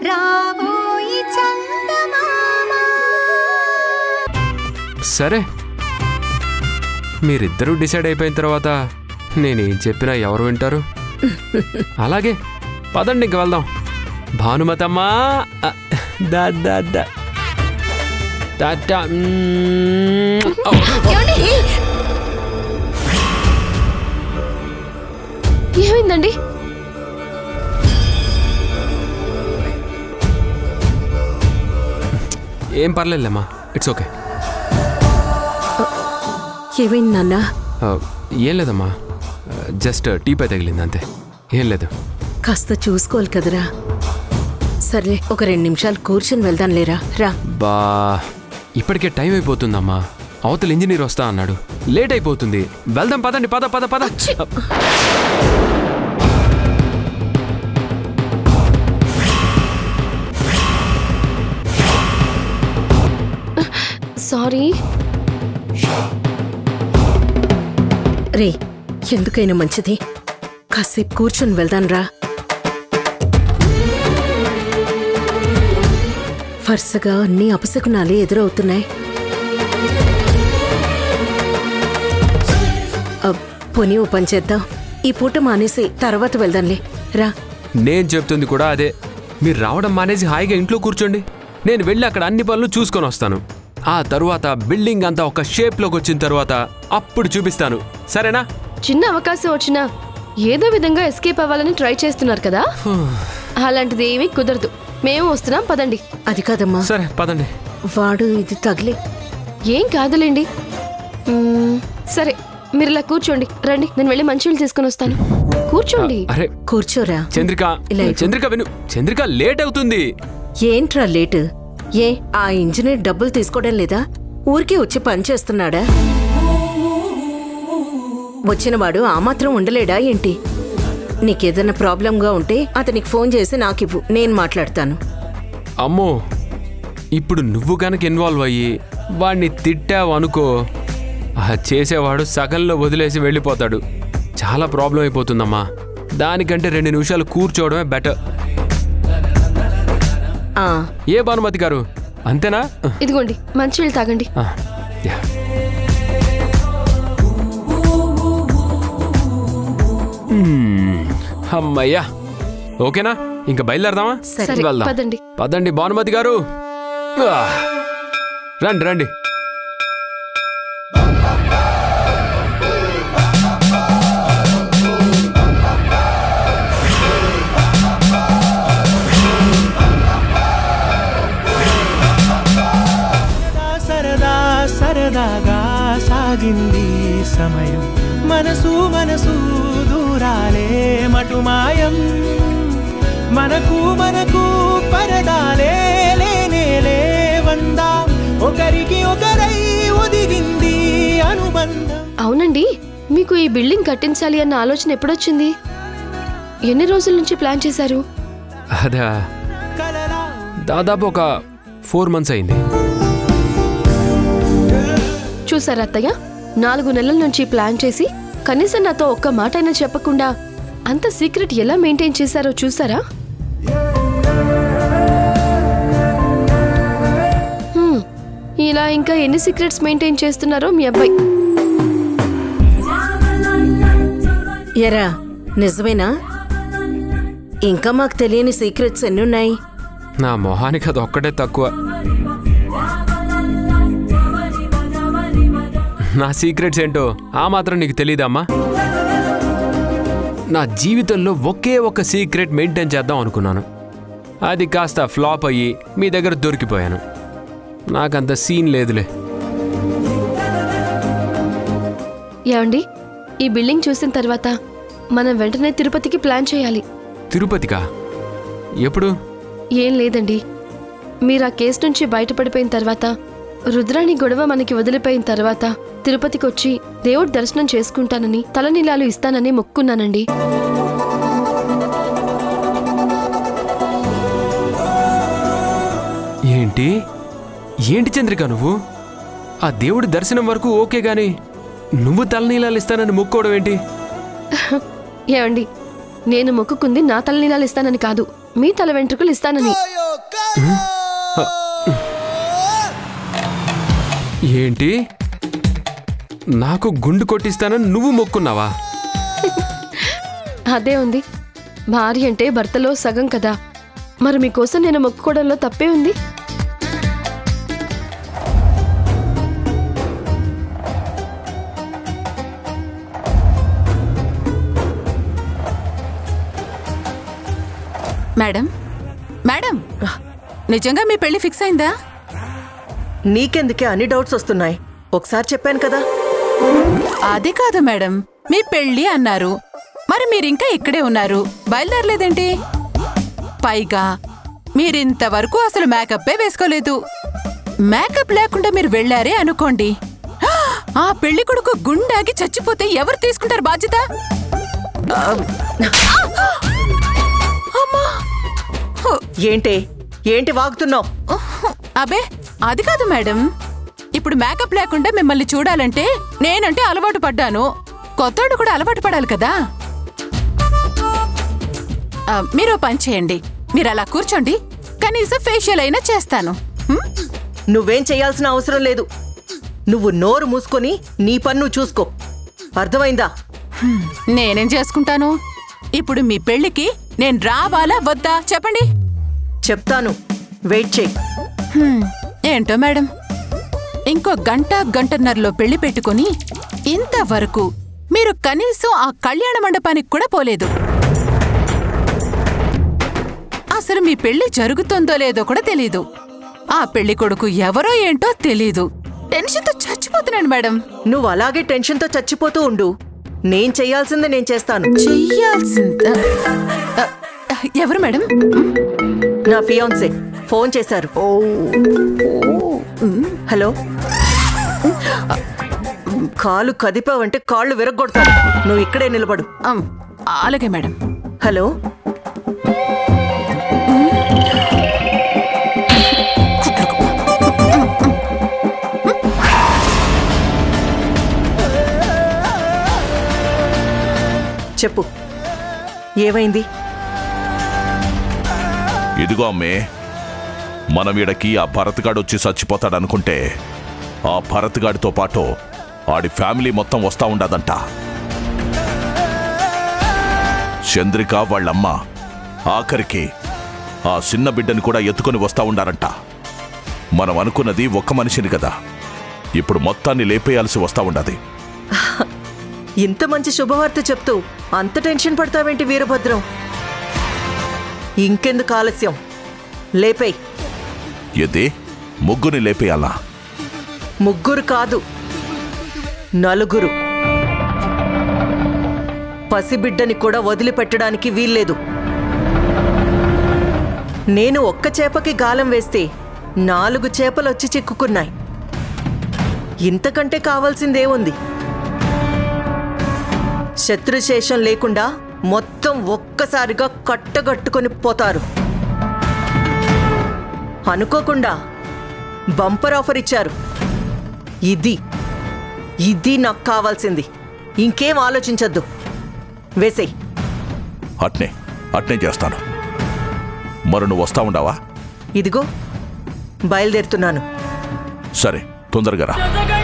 రాబోయి చందమామ సరే మీరిద్దరూ డిసైడ్ అయిపోయిన తర్వాత నేనేం చెప్పినా ఎవరు వింటారు అలాగే పదండి ఇంక వెళ్దాం భానుమతమ్మా ఆ, దా దా దా టాటా మ్మ్. ఔ. ఏమండి ఏమైందండి ఏం పర్లేదులేమ్మా ఇట్స్ ఓకే ఏమైంది నాన్న ఆ, ఏం లేదమ్మా జస్ట్ టీపై తగిలింది అంతే ఏం లేదు కాస్త చూసుకోవాలి కదరా సర్లే ఒక రెండు నిమిషాలు కూర్చొని వెళ్దాం లేరా రా బా ఇప్పటికే టైం అయిపోతుందమ్మా అవతల ఇంజనీర్ వస్తా అన్నాడు లేట్ అయిపోతుంది వెళ్దాం పదండి పద పద పద సారీ రే ఎందుకైనా మంచిది కాసేపు కూర్చొని వెళ్దాం రా వరుసగా అన్ని అపశకునాలే ఎదురవుతున్నాయి అబ్, పోనీ ఓ పని చేద్దాం ఈ పూట మానేసి తర్వాత వెళ్దాంలే రా నేను చెప్తుంది కూడా అదే మీరు రావడం మానేసి హాయిగా ఇంట్లో కూర్చోండి నేను వెళ్ళి అక్కడ అన్ని పనులు చూసుకొని వస్తాను ఆ తరువాత బిల్డింగ్ అంతా ఒక షేప్లోకి వచ్చిన తర్వాత అప్పుడు చూపిస్తాను సరేనా చిన్న అవకాశం వచ్చినా ఏదో విధంగా ఎస్కేప్ అవ్వాలని ట్రై చేస్తున్నారు కదా అలాంటిది ఏమీ కుదరదు మేము వస్తున్నాం పదండి అది కాదమ్మా సరే పదండి వాడు ఇది తగిలి ఏం కాదులేండి మ్మ్, సరే మీరు ఇలా కూర్చోండి రండి నేను వెళ్ళి మంచినీళ్ళు తీసుకొని వస్తాను కూర్చోండి అరే కూర్చోరా చంద్రిక ఇలా ఇవ్వు. చంద్రిక విను చంద్రిక లేట్ అవుతుంది ఏంట్రా లేటు ఏ ఆ ఇంజనీర్ డబ్బులు తీసుకోవడం లేదా ఊరికే వచ్చి పని చేస్తున్నాడా వచ్చినవాడు ఆ మాత్రం ఉండలేడా ఏంటి నీకేదైనా ప్రాబ్లంగా ఉంటే అతనికి ఫోన్ చేసి నాకివ్వు నేను మాట్లాడతాను అమ్మో ఇప్పుడు నువ్వు గనక ఇన్వాల్వ్ అయ్యి వాడిని తిట్టావు అనుకో ఆ చేసేవాడు సగంలో వదిలేసి వెళ్ళిపోతాడు చాలా ప్రాబ్లం అయిపోతుందమ్మా దానికంటే రెండు నిమిషాలు కూర్చోవడమే బెటర్ ఆ ఏ భానుమతి గారు అంతేనా ఇదిగోండి మంచినీళ్ళు తాగండి ఆ, యా. మ్మ్. అమ్మయ్యా ఓకేనా ఇంకా బయలుదేరదామా సరే వెళ్దాం పదండి పదండి భానుమతి గారు ఆ. రండి రండి సరదా సరదా సరదాగా సాగింది సమయం మనసు మనసు దూరాలే మటుమాయం మనకు మనకు పరదాలే లేనే లేవందా ఒకరికి ఒకరై ఒదిగింది అనుబంధం అవునండి మీకు ఈ బిల్డింగ్ కట్టించాలి అన్న ఆలోచన ఎప్పుడొచ్చింది ఎన్ని రోజుల నుంచి ప్లాన్ చేశారు అదా కలలా దాదాపు ఒక ఫోర్ మంత్స్ అయింది చూసారా అత్తయ్య నాలుగు నెలల నుంచి ప్లాన్ చేసి కనీసం నాతో ఒక్క మాట అయినా చెప్పకుండా అంత సీక్రెట్ ఎలా మెయింటైన్ చేశారో చూసారా హ్మ్, ఇలా ఇంకా ఎన్ని సీక్రెట్స్ మెయింటైన్ చేస్తున్నారో మీ అబ్బాయి ఎరా నిజమేనా ఇంకా మాకు తెలియని సీక్రెట్స్ ఎన్నున్నాయి నా మొహానికి అది ఒక్కటే తక్కువ నా సీక్రెట్స్ ఏంటో ఆ మాత్రం నీకు తెలియదమ్మా నా జీవితంలో ఒకే ఒక సీక్రెట్ మెయింటైన్ చేద్దాం అనుకున్నాను అది కాస్త ఫ్లాప్ అయ్యి మీ దగ్గర దొరికిపోయాను నాకంత సీన్ లేదులే ఏమండి ఈ బిల్డింగ్ చూసిన తర్వాత మనం వెంటనే తిరుపతికి ప్లాన్ చేయాలి తిరుపతికా ఎప్పుడు ఏం లేదండి మీరు ఆ కేసు నుంచి బయటపడిపోయిన తర్వాత రుద్రాణి గొడవ మనకి వదిలిపోయిన తర్వాత తిరుపతికి వచ్చి దేవుడి దర్శనం చేసుకుంటానని తలనీలాలు ఇస్తానని మొక్కున్నానండి ఏంటి ఏంటి చంద్రిక నువ్వు ఆ దేవుడి దర్శనం వరకు ఓకే గాని నువ్వు తలనీలాలు ఇస్తానని మొక్కోవడం ఏంటి ఏమండి నేను మొక్కుకుంది నా తలనీలాలు ఇస్తానని కాదు మీ తల వెంట్రుకలు ఇస్తానని ఏంటి నాకు గుండు కొట్టిస్తానని నువ్వు మొక్కున్నావా అదే ఉంది భార్య అంటే భర్తలో సగం కదా మరి మీకోసం నేను మొక్కుకోవడంలో తప్పే ఉంది మేడం మేడం నిజంగా మీ పెళ్లి ఫిక్స్ అయిందా నీకెందుకే అన్ని డౌట్స్ వస్తున్నాయి ఒకసారి చెప్పాను కదా అది కాదు మేడం మీ పెళ్లి అన్నారు మరి మీరింకా ఇక్కడే ఉన్నారు బయలుదేరలేదేంటి పైగా మీరింతవరకు అసలు మేకప్పే వేసుకోలేదు మేకప్ లేకుండా మీరు వెళ్ళారే అనుకోండి ఆ పెళ్లి కొడుకు గుండాగి చచ్చిపోతే ఎవరు తీసుకుంటారు బాధ్యత అమ్మా ఏంటే ఏంటి వాగుతున్నావు అబే అది కాదు మేడం ఇప్పుడు మేకప్ లేకుండా మిమ్మల్ని చూడాలంటే నేనంటే అలవాటు పడ్డాను కొత్తోడు కూడా అలవాటు పడాలి కదా ఆ, మీరు ఓ పని చేయండి మీరు అలా కూర్చోండి కనీసం ఫేషియల్ అయినా చేస్తాను హ్మ్? నువ్వేం చేయాల్సిన అవసరం లేదు నువ్వు నోరు మూసుకొని నీ పన్ను చూసుకో అర్థమైందా నేనేం చేసుకుంటాను ఇప్పుడు మీ పెళ్లికి నేను రావాలా వద్దా చెప్పండి చెప్తాను వెయిట్ చేయి హ్మ్, ఏంటో మేడం ఇంకో గంట గంటన్నరలో పెళ్లి పెట్టుకొని ఇంతవరకు మీరు కనీసం ఆ కళ్యాణ మండపానికి కూడా పోలేదు అసలు మీ పెళ్లి జరుగుతుందో లేదో కూడా తెలీదు ఆ పెళ్లి కొడుకు ఎవరో ఏంటో తెలీదు టెన్షన్తో చచ్చిపోతున్నాను మేడం నువ్వు అలాగే టెన్షన్తో చచ్చిపోతూ ఉండు నేను చేయాల్సిందే నేను చేస్తాను చెయ్యాల్సిందా ఆ, ఎవరు మేడం నా ఫియాన్సే ఫోన్ చేశారు హలో కాలు కదిపావంటే కాళ్ళు విరగొడతాను నువ్వు ఇక్కడే నిలబడు ఆమ్, అలాగే మేడం హలో చెప్పు ఏమైంది ఇదిగో అమ్మే మనం ఈడకి ఆ భరత్గాడు వచ్చి చచ్చిపోతాడనుకుంటే ఆ భరత్గాడితో పాటు ఆడి ఫ్యామిలీ మొత్తం వస్తా ఉండదంట చంద్రిక వాళ్ళమ్మ ఆఖరికి ఆ చిన్న బిడ్డని కూడా ఎత్తుకొని వస్తా ఉండారంట మనం అనుకున్నది ఒక్క మనిషిని కదా ఇప్పుడు మొత్తాన్ని లేపేయాల్సి వస్తా ఉండదు ఇంత మంచి శుభవార్త చెప్తూ అంత టెన్షన్ పడతావేంటి వీరభద్రం ఇంకెందుకు ఆలస్యం లేపేయ్ ఎదే ముగ్గుని లేపేయాలా ముగ్గురు కాదు నలుగురు పసిబిడ్డని కూడా వదిలిపెట్టడానికి వీల్లేదు నేను ఒక్క చేపకి గాలం వేస్తే నాలుగు చేపలొచ్చి చిక్కుకున్నాయి ఇంతకంటే కావాల్సిందేముంది శత్రుశేషం లేకుండా మొత్తం ఒక్కసారిగా కట్టగట్టుకొని పోతారు అనుకోకుండా బంపర్ ఆఫర్ ఇచ్చారు ఇది ఇది నాకు కావాల్సింది ఇంకేం ఆలోచించద్దు వేసేయ్ అట్నే అట్నే చేస్తాను మరి నువ్వు వస్తా ఉండవా ఇదిగో బయలుదేరుతున్నాను సరే తొందరగా రా